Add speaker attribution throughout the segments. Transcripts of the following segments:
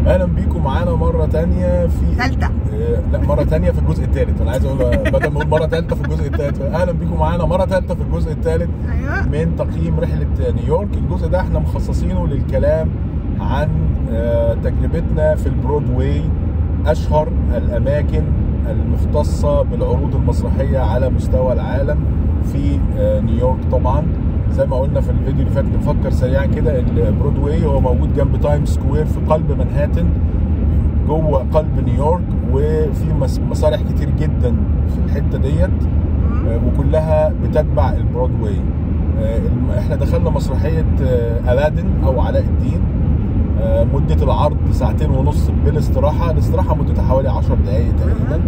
Speaker 1: اهلا بيكم معانا مره تانية في
Speaker 2: ثالثة
Speaker 1: آه، لا مره تانية في الجزء الثالث انا عايز اقول بدل ما اقول مره ثالثه في الجزء الثالث اهلا بيكم معانا مره ثالثه في الجزء الثالث
Speaker 2: ايوه
Speaker 1: من تقييم رحله نيويورك الجزء ده احنا مخصصينه للكلام عن آه، تجربتنا في البرودواي اشهر الاماكن المختصه بالعروض المسرحيه على مستوى العالم في آه، نيويورك طبعا زي ما قلنا في الفيديو اللي فات بنفكر سريعا كده البرودواي هو موجود جنب تايم سكوير في قلب منهاتن جوه قلب نيويورك وفي مس- مسارح كتير جدا في الحته ديت
Speaker 2: مم.
Speaker 1: آه، وكلها بتتبع البرودواي آه، الم- احنا دخلنا مسرحيه آه، الادن او علاء الدين آه، مده العرض ساعتين ونص بالاستراحه الاستراحه مدتها حوالي 10 دقائق تقريبا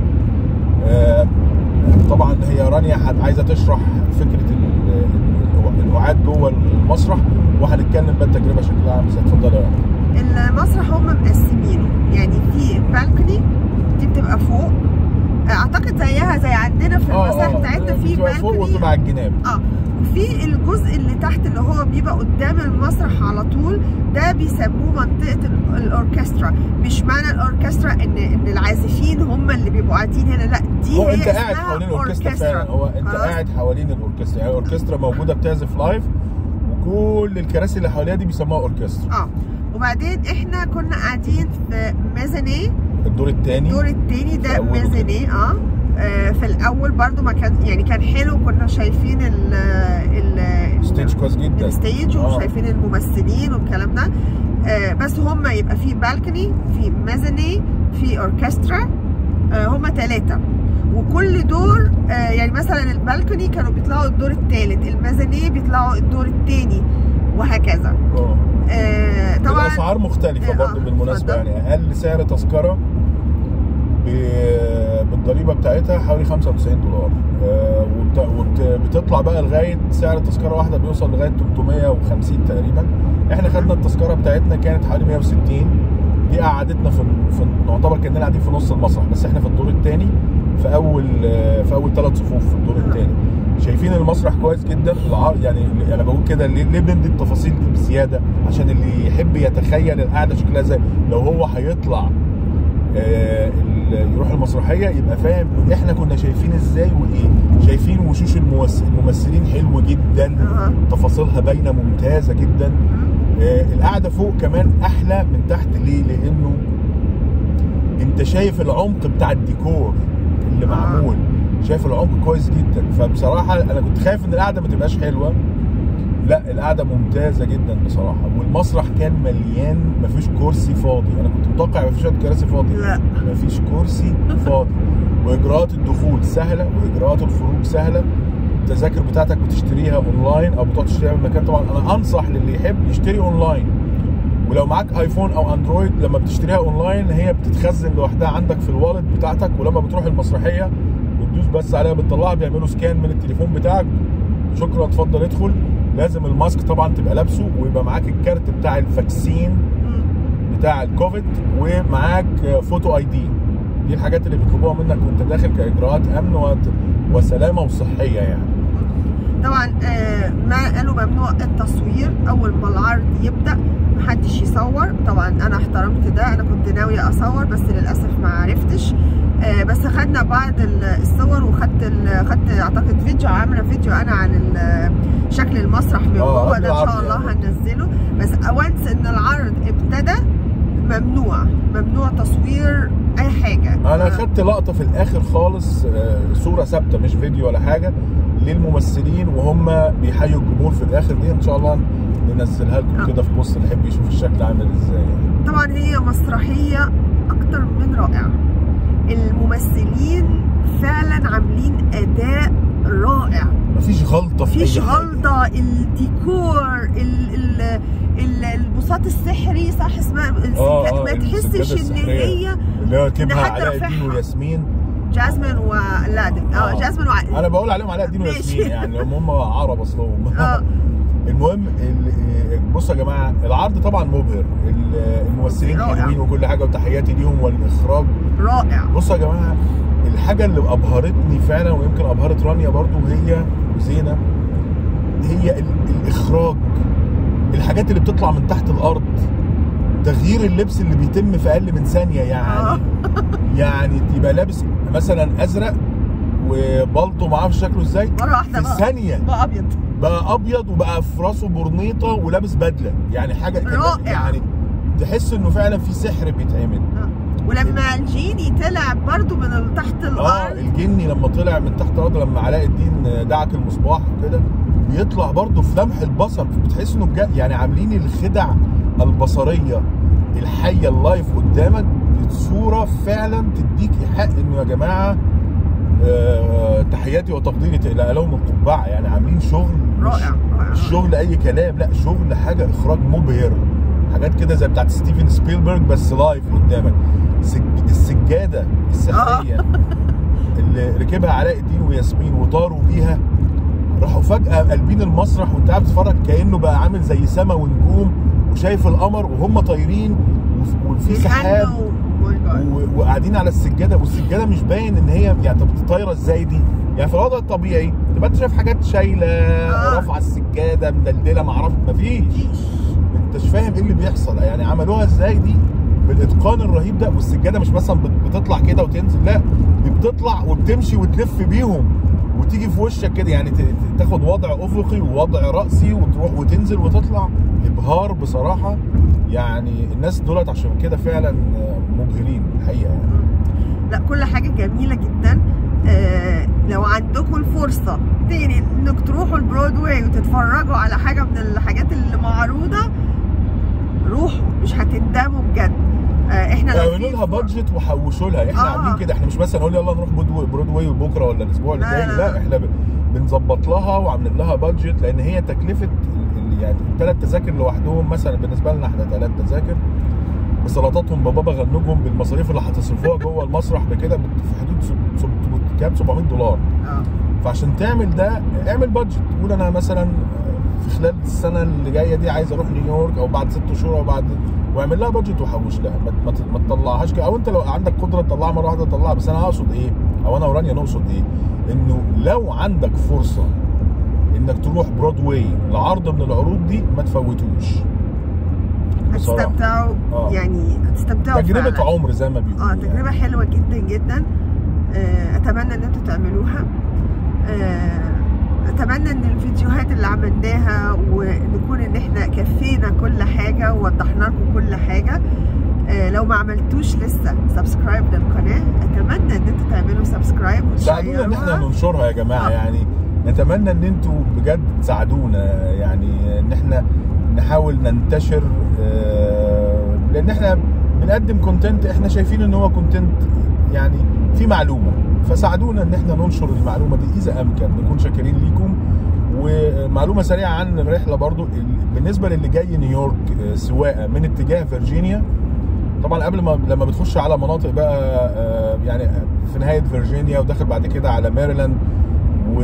Speaker 1: آه، طبعا هي رانيا حت- عايزه تشرح فكره ال- ال- القعاد جوه المسرح وهنتكلم بقى التجربه شكلها عامل ازاي اتفضلي يا رانيا
Speaker 2: المسرح هم مقسمينه يعني في بالكوني دي بتبقى فوق اعتقد زيها زي عندنا في
Speaker 1: آه،
Speaker 2: المسرح
Speaker 1: آه،
Speaker 2: بتاعتنا في
Speaker 1: بتبقى فوق
Speaker 2: بالكوني
Speaker 1: وتبقى على الجناب
Speaker 2: اه وفي الجزء اللي تحت اللي هو بيبقى قدام المسرح على طول ده بيسموه منطقه ال- الاوركسترا مش معنى الاوركسترا ان ان العازفين هم اللي بيبقوا قاعدين هنا لا دي
Speaker 1: هو
Speaker 2: هي
Speaker 1: انت قاعد
Speaker 2: اسمها
Speaker 1: حوالين الاوركسترا
Speaker 2: أوركسترا.
Speaker 1: فعلا هو انت
Speaker 2: خلاص؟
Speaker 1: قاعد حوالين الاوركسترا يعني الاوركسترا موجوده بتعزف لايف وكل الكراسي اللي حواليها دي بيسموها اوركسترا
Speaker 2: اه وبعدين احنا كنا قاعدين في ميزانيه
Speaker 1: الدور الثاني
Speaker 2: الدور التاني
Speaker 1: في
Speaker 2: ده
Speaker 1: أوله كده.
Speaker 2: ميزانيه اه آه، في الاول برضو ما كان يعني كان حلو كنا شايفين ال ال
Speaker 1: ستيج كويس جدا
Speaker 2: الستيج
Speaker 1: آه.
Speaker 2: وشايفين الممثلين والكلام ده آه، بس هم يبقى في بالكني في ميزاني في اوركسترا آه، هم ثلاثة وكل دور آه، يعني مثلا البالكوني كانوا بيطلعوا الدور الثالث الميزاني بيطلعوا الدور الثاني وهكذا
Speaker 1: اه
Speaker 2: آه، طبعا
Speaker 1: الاسعار مختلفه
Speaker 2: آه،
Speaker 1: برضه بالمناسبه
Speaker 2: اتفضل.
Speaker 1: يعني اقل سعر تذكره ب- بالضريبه بتاعتها حوالي 95 دولار آه، وبت- وبت- بتطلع بقى لغايه سعر التذكره واحده بيوصل لغايه 350 تقريبا احنا خدنا التذكره بتاعتنا كانت حوالي 160 دي قعدتنا في في نعتبر كاننا قاعدين في نص المسرح بس احنا في الدور الثاني في اول آه، في اول ثلاث صفوف في الدور الثاني شايفين المسرح كويس جدا الع- يعني انا بقول كده ليه ليه بندي التفاصيل دي بزياده عشان اللي يحب يتخيل القعده شكلها ازاي لو هو هيطلع آه، ال- يروح المسرحيه يبقى فاهم احنا كنا شايفين ازاي وايه شايفين وشوش الممثل الممثلين حلو جدا
Speaker 2: أها.
Speaker 1: تفاصيلها باينه ممتازه جدا آه، القعده فوق كمان احلى من تحت ليه لانه انت شايف العمق بتاع الديكور اللي
Speaker 2: آه.
Speaker 1: معمول شايف العمق كويس جدا فبصراحه انا كنت خايف ان القعده ما تبقاش حلوه لا القعده ممتازه جدا بصراحه والمسرح كان مليان مفيش كرسي فاضي انا كنت متوقع مفيش وقت كراسي فاضي
Speaker 2: لا
Speaker 1: مفيش كرسي فاضي واجراءات الدخول سهله واجراءات الخروج سهله التذاكر بتاعتك بتشتريها اونلاين او بتقعد تشتريها من مكان طبعا انا انصح للي يحب يشتري اونلاين ولو معاك ايفون او اندرويد لما بتشتريها اونلاين هي بتتخزن لوحدها عندك في الوالد بتاعتك ولما بتروح المسرحيه بتدوس بس عليها بتطلعها بيعملوا سكان من التليفون بتاعك شكرا اتفضل ادخل لازم الماسك طبعا تبقى لابسه ويبقى معاك الكارت بتاع الفاكسين
Speaker 2: مم.
Speaker 1: بتاع الكوفيد ومعاك فوتو اي دي دي الحاجات اللي بيطلبوها منك وانت داخل كاجراءات امن وت- وسلامه وصحيه يعني
Speaker 2: طبعا آه، ما قالوا ممنوع التصوير اول ما العرض يبدا محدش يصور طبعا انا احترمت ده انا كنت ناويه اصور بس للاسف ما عرفتش آه، بس خدنا بعض ال- الصور وخدت ال- خدت اعتقد فيديو عامله فيديو انا عن ال- شكل المسرح من
Speaker 1: آه،
Speaker 2: جوه
Speaker 1: قبل
Speaker 2: ده ان شاء
Speaker 1: العرض
Speaker 2: الله
Speaker 1: يعني.
Speaker 2: هنزله بس وانس ان العرض ابتدى ممنوع ممنوع تصوير اي حاجه
Speaker 1: انا
Speaker 2: آه،
Speaker 1: خدت لقطه في الاخر خالص آه، صوره ثابته مش فيديو ولا حاجه للممثلين وهم بيحيوا الجمهور في الاخر دي ان شاء الله ننزلها لكم
Speaker 2: آه.
Speaker 1: كده في بوست اللي يحب يشوف الشكل عامل ازاي يعني.
Speaker 2: طبعا هي مسرحية أكتر من رائعة الممثلين فعلا عاملين أداء رائع
Speaker 1: مفيش غلطه في
Speaker 2: مفيش
Speaker 1: أي حاجة.
Speaker 2: غلطة الديكور ال ال ال البساط السحري صح اسمها
Speaker 1: آه، آه،
Speaker 2: ما تحسش
Speaker 1: السجادة
Speaker 2: ان
Speaker 1: السحرية.
Speaker 2: هي
Speaker 1: اللي هو كيمها
Speaker 2: حد
Speaker 1: علاء الدين
Speaker 2: رافعها.
Speaker 1: وياسمين
Speaker 2: جاسمين ولادن اه
Speaker 1: آه.
Speaker 2: جاسمين وع...
Speaker 1: انا بقول عليهم علاء الدين
Speaker 2: ماشي.
Speaker 1: وياسمين يعني هم هم عرب اصلهم
Speaker 2: اه
Speaker 1: المهم ال- بصوا يا جماعه العرض طبعا مبهر ال- الممثلين
Speaker 2: رائع.
Speaker 1: حلوين وكل حاجه وتحياتي ليهم والاخراج
Speaker 2: رائع
Speaker 1: بصوا يا جماعه الحاجه اللي ابهرتني فعلا ويمكن ابهرت رانيا برضو هي وزينه هي ال- الاخراج الحاجات اللي بتطلع من تحت الارض تغيير اللبس اللي بيتم في اقل من ثانيه يعني
Speaker 2: آه.
Speaker 1: يعني تبقى لابس مثلا ازرق وبلطو ما اعرفش شكله ازاي
Speaker 2: مره واحده
Speaker 1: في
Speaker 2: بقى
Speaker 1: ثانيه
Speaker 2: بقى ابيض
Speaker 1: بقى ابيض وبقى في راسه برنيطه ولابس بدله يعني حاجه كده
Speaker 2: رائع.
Speaker 1: يعني تحس انه فعلا في سحر بيتعمل
Speaker 2: آه. ولما الجيني طلع برضو من ال- تحت
Speaker 1: اه
Speaker 2: الارض
Speaker 1: الجني لما طلع من تحت الارض لما علاء الدين دعك المصباح وكده بيطلع برضه في لمح البصر بتحس انه بجد يعني عاملين الخدع البصريه الحيه اللايف قدامك بصوره فعلا تديك ايحاء انه يا جماعه آه تحياتي وتقديري الى لهم القبعه يعني عاملين شغل مش-
Speaker 2: رائع رائع
Speaker 1: مش شغل اي كلام لا شغل حاجه اخراج مبهر حاجات كده زي بتاعت ستيفن سبيلبرج بس لايف قدامك سج... السجاده السحريه اللي ركبها علاء الدين وياسمين وطاروا بيها راحوا فجاه قلبين المسرح وانت قاعد بتتفرج كانه بقى عامل زي سما ونجوم وشايف القمر وهم طايرين وف- وفي سحاب
Speaker 2: بيغنوا ماي جاد.
Speaker 1: و- وقاعدين على السجاده والسجاده مش باين ان هي يعني طب طايره ازاي دي؟ يعني في الوضع الطبيعي تبقى انت شايف حاجات شايله
Speaker 2: آه.
Speaker 1: رافعه السجاده مدلدله معرفش مفيش انت مش فاهم ايه اللي بيحصل يعني عملوها ازاي دي بالاتقان الرهيب ده والسجاده مش مثلا بت- بتطلع كده وتنزل لا دي بتطلع وبتمشي وتلف بيهم وتيجي في وشك كده يعني ت- ت- تاخد وضع افقي ووضع راسي وتروح وتنزل وتطلع ابهار بصراحه يعني الناس دولت عشان كده فعلا مبهرين الحقيقه يعني
Speaker 2: لا كل حاجة جميلة جدا آه لو عندكم الفرصة تاني انك تروحوا البرودواي وتتفرجوا على حاجة من الحاجات اللي معروضة روحوا مش هتندموا بجد آه احنا لو
Speaker 1: اعملوا
Speaker 2: في
Speaker 1: لها
Speaker 2: فر-
Speaker 1: بادجت وحوشوا لها احنا
Speaker 2: آه.
Speaker 1: عاملين كده احنا مش مثلا نقول يلا نروح برودواي- برودواي بكره ولا الاسبوع اللي
Speaker 2: لا،
Speaker 1: جاي
Speaker 2: لا،
Speaker 1: لا
Speaker 2: لا.
Speaker 1: احنا ب- بنظبط لها وعاملين لها بادجت لان هي تكلفه ال- ال- يعني الثلاث تذاكر لوحدهم مثلا بالنسبه لنا احنا ثلاث تذاكر بسلطاتهم ببابا غنوجهم بالمصاريف اللي هتصرفوها جوه المسرح بكده بت- في حدود سب- سب- كام 700 دولار
Speaker 2: اه
Speaker 1: فعشان تعمل ده اعمل بادجت قول انا مثلا في خلال السنه اللي جايه دي عايز اروح نيويورك او بعد ست شهور او بعد واعمل لها بادجت وحوش لها ما, ما, ت- ما تطلعهاش كده او انت لو عندك قدره تطلعها مره واحده تطلعها بس انا اقصد ايه او انا ورانيا نقصد ايه انه لو عندك فرصه انك تروح برودواي لعرض من العروض دي ما تفوتوش بصراحه
Speaker 2: هتستمتعوا
Speaker 1: آه.
Speaker 2: يعني هتستمتعوا
Speaker 1: تجربه
Speaker 2: فعلا.
Speaker 1: عمر زي ما بيقولوا
Speaker 2: اه تجربة حلوة جدا جدا آه، اتمنى ان انتوا تعملوها آه، اتمنى ان الفيديوهات اللي عملناها ونكون ان احنا كفينا كل حاجة ووضحنا لكم كل حاجة آه، لو ما عملتوش لسه سبسكرايب للقناة اتمنى ان انتوا تعملوا سبسكرايب
Speaker 1: ساعدونا ان احنا
Speaker 2: وتشيروها
Speaker 1: ننشرها يا جماعه
Speaker 2: آه.
Speaker 1: يعني نتمنى ان انتوا بجد تساعدونا يعني ان احنا نحاول ننتشر آه، لان احنا بنقدم كونتنت احنا شايفين ان هو كونتنت يعني في معلومه فساعدونا ان احنا ننشر المعلومه دي اذا امكن نكون شاكرين ليكم ومعلومه سريعه عن الرحله برضو ال- بالنسبه للي جاي نيويورك آه، سواقه من اتجاه فيرجينيا طبعا قبل ما لما بتخش على مناطق بقى آه، يعني في نهايه فيرجينيا وداخل بعد كده على ميريلاند و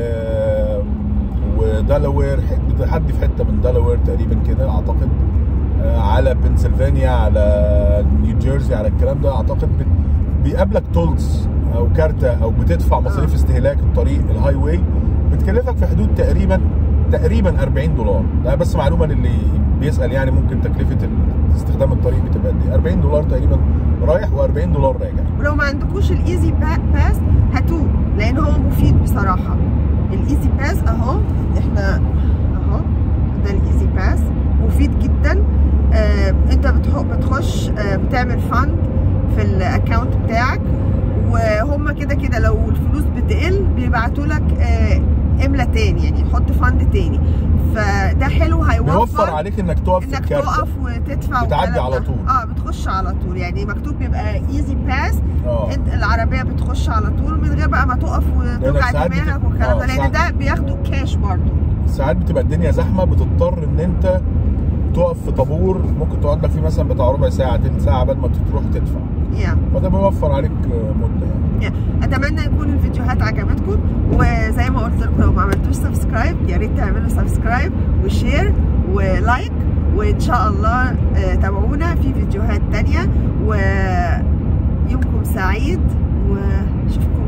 Speaker 1: ودلاوير ح- بتحدي في حته من دلاوير تقريبا كده اعتقد آه، على بنسلفانيا على نيو جيرسي على الكلام ده اعتقد بت- بيقابلك تولز او كارتة او بتدفع مصاريف
Speaker 2: آه.
Speaker 1: استهلاك الطريق الهاي واي بتكلفك في حدود تقريبا تقريبا 40 دولار ده بس معلومه للي بيسال يعني ممكن تكلفه ال- استخدام الطريق بتبقى قد ايه 40 دولار تقريبا رايح و40 دولار راجع
Speaker 2: ولو ما عندكوش الايزي با- باس هاتوه لان هو مفيد بصراحه الايزي باس اهو احنا اهو ده الايزي باس مفيد جدا آه انت بتح- بتخش آه بتعمل فند في الاكونت بتاعك وهم كده كده لو الفلوس بتقل بيبعتوا لك آه املى تاني يعني حط فند تاني فده حلو هيوفر
Speaker 1: بيوفر عليك انك تقف في
Speaker 2: انك
Speaker 1: الكارت
Speaker 2: تقف وتدفع
Speaker 1: بتعدي
Speaker 2: والكلام
Speaker 1: على
Speaker 2: ده.
Speaker 1: طول.
Speaker 2: اه بتخش على طول يعني مكتوب بيبقى ايزي باس
Speaker 1: اه
Speaker 2: انت العربيه بتخش على طول من غير بقى ما تقف وتوجع
Speaker 1: ساعات بت-
Speaker 2: دماغك والكلام ده
Speaker 1: آه،
Speaker 2: لان
Speaker 1: ساعات-
Speaker 2: ده بياخدوا كاش برضه
Speaker 1: ساعات بتبقى الدنيا زحمه بتضطر ان انت تقف في طابور ممكن تقعد لك فيه مثلا بتاع ربع ساعه تلت ساعه قبل ما تروح تدفع
Speaker 2: يا
Speaker 1: فده بيوفر عليك مده يعني
Speaker 2: اتمنى يكون الفيديوهات عجبتكم وزي ما قلت لكم لو ما عملتوش سبسكرايب يا ريت تعملوا سبسكرايب وشير ولايك وان شاء الله آه، تابعونا في فيديوهات تانية ويومكم سعيد واشوفكم